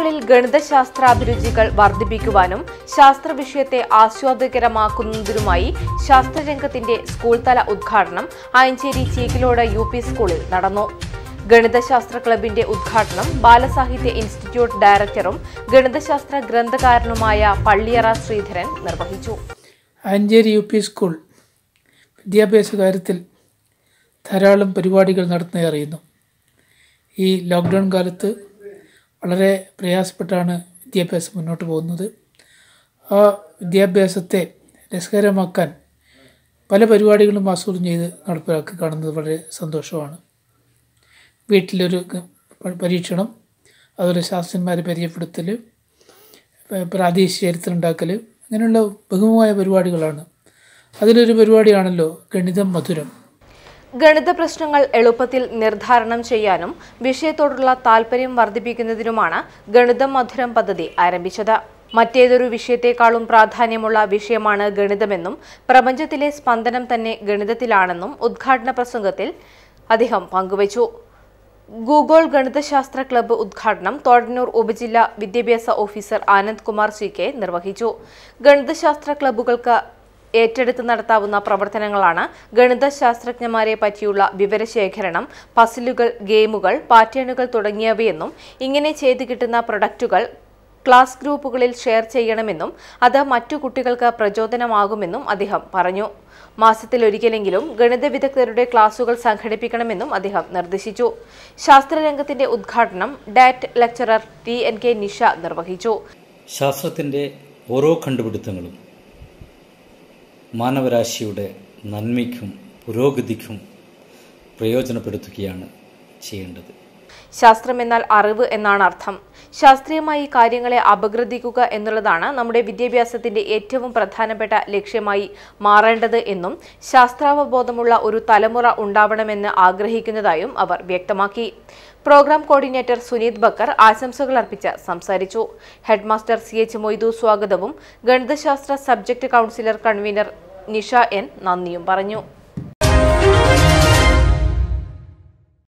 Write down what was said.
കുട്ടികളിൽ ഗണിതശാസ്ത്രാഭിരുചികൾ വർദ്ധിപ്പിക്കുവാനും ശാസ്ത്ര വിഷയത്തെ ആസ്വാദ്യകരമാക്കുന്നതിനുമായി ശാസ്ത്രരംഗത്തിന്റെ സ്കൂൾ തല ഉദ്ഘാടനം ആയഞ്ചേരി ചീക്കിലോട് യു പി സ്കൂളിൽ നടന്നു ഗണിതശാസ്ത്ര ക്ലബിന്റെ ഉദ്ഘാടനം ബാലസാഹിത്യ ഇൻസ്റ്റിറ്റ്യൂട്ട് ഡയറക്ടറും ഗണിതശാസ്ത്ര ഗ്രന്ഥകാരനുമായ പള്ളിയറ ശ്രീധരൻ നിർവഹിച്ചു ആഞ്ചേരി യു പി സ്കൂൾ വിദ്യാഭ്യാസ കാര്യത്തിൽ ധാരാളം പരിപാടികൾ നടത്തുന്നതായി അറിയുന്നു ഈ ലോക്ക്ഡൗൺ കാലത്ത് വളരെ പ്രയാസപ്പെട്ടാണ് വിദ്യാഭ്യാസം മുന്നോട്ട് പോകുന്നത് ആ വിദ്യാഭ്യാസത്തെ രസകരമാക്കാൻ പല പരിപാടികളും ആസൂത്രണം ചെയ്ത് നടപ്പിലാക്കി കാണുന്നത് വളരെ സന്തോഷമാണ് വീട്ടിലൊരു ക- പ- പരീക്ഷണം അതുപോലെ ശാസ്ത്രന്മാരെ പരിചയപ്പെടുത്തൽ പ- പ്രാദേശിക ചരിത്രം ഉണ്ടാക്കൽ അങ്ങനെയുള്ള ബഹുമായ പരിപാടികളാണ് അതിലൊരു പരിപാടിയാണല്ലോ ഗണിതം മധുരം ഗണിത പ്രശ്നങ്ങൾ എളുപ്പത്തിൽ നിർദ്ധാരണം ചെയ്യാനും വിഷയത്തോടുള്ള താൽപര്യം വർദ്ധിപ്പിക്കുന്നതിനുമാണ് ഗണിതം മധുരം പദ്ധതി ആരംഭിച്ചത് മറ്റേതൊരു വിഷയത്തെക്കാളും പ്രാധാന്യമുള്ള വിഷയമാണ് ഗണിതമെന്നും പ്രപഞ്ചത്തിലെ സ്പന്ദനം തന്നെ ഗണിതത്തിലാണെന്നും ഉദ്ഘാടന പ്രസംഗത്തിൽ അദ്ദേഹം പങ്കുവച്ചു ഗൂഗോൾ ഗണിതശാസ്ത്ര ക്ലബ്ബ് ഉദ്ഘാടനം തോടന്നൂർ ഉപജില്ലാ വിദ്യാഭ്യാസ officer Anand Kumar C K നിർവഹിച്ചു ഗണിതശാസ്ത്ര ക്ലബ്ബുകൾക്ക് ഏറ്റെടുത്ത് നടത്താവുന്ന പ്രവർത്തനങ്ങളാണ് ഗണിതശാസ്ത്രജ്ഞന്മാരെ പറ്റിയുള്ള വിവരശേഖരണം പസിലുകൾ ഗെയിമുകൾ പാറ്റേണുകൾ തുടങ്ങിയവയെന്നും ഇങ്ങനെ ചെയ്തു കിട്ടുന്ന പ്രൊഡക്റ്റുകൾ ക്ലാസ് ഗ്രൂപ്പുകളിൽ ഷെയർ ചെയ്യണമെന്നും അത് മറ്റു കുട്ടികൾക്ക് പ്രചോദനമാകുമെന്നും അദ്ദേഹം പറഞ്ഞു മാസത്തിലൊരിക്കലെങ്കിലും ഗണിത വിദഗ്ധരുടെ ക്ലാസുകൾ സംഘടിപ്പിക്കണമെന്നും അദ്ദേഹം നിർദ്ദേശിച്ചു ശാസ്ത്രരംഗത്തിന്റെ ഉദ്ഘാടനം ഡാറ്റ് lecturer T N K Nisha നിർവഹിച്ചു ശാസ്ത്രത്തിൻ്റെ ഓരോ കണ്ടുപിടുത്തങ്ങളും മാനവരാശിയുടെ നന്മയ്ക്കും പുരോഗതിക്കും പ്രയോജനപ്പെടുത്തുകയാണ് ചെയ്യേണ്ടത് ശാസ്ത്രം എന്നാൽ അറിവ് എന്നാണ് അർത്ഥം ശാസ്ത്രീയമായി കാര്യങ്ങളെ അപഗ്രഥിക്കുക എന്നുള്ളതാണ് നമ്മുടെ വിദ്യാഭ്യാസത്തിന്റെ ഏറ്റവും പ്രധാനപ്പെട്ട ലക്ഷ്യമായി മാറേണ്ടത് എന്നും ശാസ്ത്രാവബോധമുള്ള ഒരു തലമുറ ഉണ്ടാവണമെന്ന് ആഗ്രഹിക്കുന്നതായും അവർ വ്യക്തമാക്കി പ്രോഗ്രാം കോർഡിനേറ്റർ സുനീത് ബക്കർ ആശംസകൾ അർപ്പിച്ച് സംസാരിച്ചു ഹെഡ്മാസ്റ്റർ സി എച്ച് മൊയ്തു സ്വാഗതവും ഗണിതശാസ്ത്ര subject councillor convener Nisha N നന്ദിയും പറഞ്ഞു